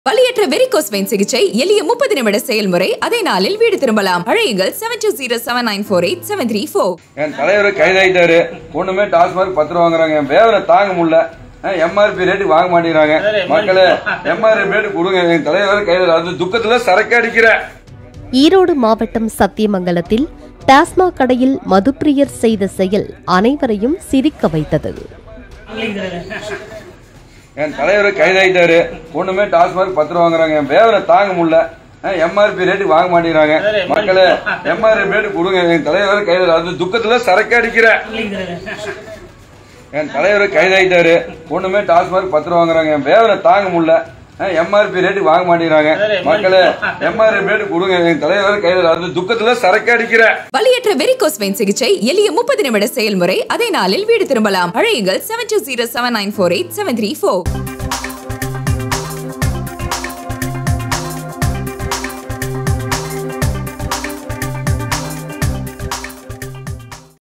வலியற்ற varicose vein சிகிச்சை எளிய முப்பது நிமிட செயல்முறை அதே நாளில் வீடு திரும்பலாம் அழையுங்கள் seven two zero seven nine four eight seven three four என் தலைவர் கைதாயிட்டாரு ஒண்ணுமே டாஸ்மார்க் பத்து ரூபா வாங்குறாங்க என் வேதனை தாங்க முடியல எம்ஆர்பி ரேட்டு வாங்க மாட்டேங்கிறாங்க மக்களே எம்ஆர்பி ரேட்டு கொடுங்க என் தலைவர் கையில் அது துக்கத்துல சரக்கு அடிக்கிறேன் ஈரோடு மாவட்டம் சத்தியமங்கலத்தில் டாஸ்மாக் கடையில் மதுப்பிரியர் செய்த செயல் அனைவரையும் சிரிக்க வைத்தது என் தலைவர் கைதாயிட்டாரு ஒண்ணுமே டாஸ்மார்க் பத்து ரூபா வாங்குறாங்க என் வேதனை தாங்க முடியல எம்ஆர்பி ரேட்டு வாங்க மாட்டேங்கிறாங்க மக்களே எம்ஆர்பி ரேட்டு கொடுங்க என் தலைவர் கையில் அது துக்கத்துல சரக்கு அடிக்கிறேன் என் தலைவர் கைதாயிட்டாரு ஒண்ணுமே டாஸ்மார்க் பத்து ரூபா வாங்குறாங்க என் வேதனை தாங்க முடியல எம்ஆர்பி ரேட்டு வாங்க மாட்டேங்கிறாங்க மக்களே எம்ஆர்பி ரேட்டு கொடுங்க என் தலைவர் கையில் அது துக்கத்துல சரக்கு அடிக்கிறேன் வலியற்ற வெரிகோஸ் வெயின் சிகிச்சை எளிய முப்பது நிமிட செயல்முறை அதே நாளில் வீடு திரும்பலாம் அழையுங்கள் seven two zero seven nine four eight seven three four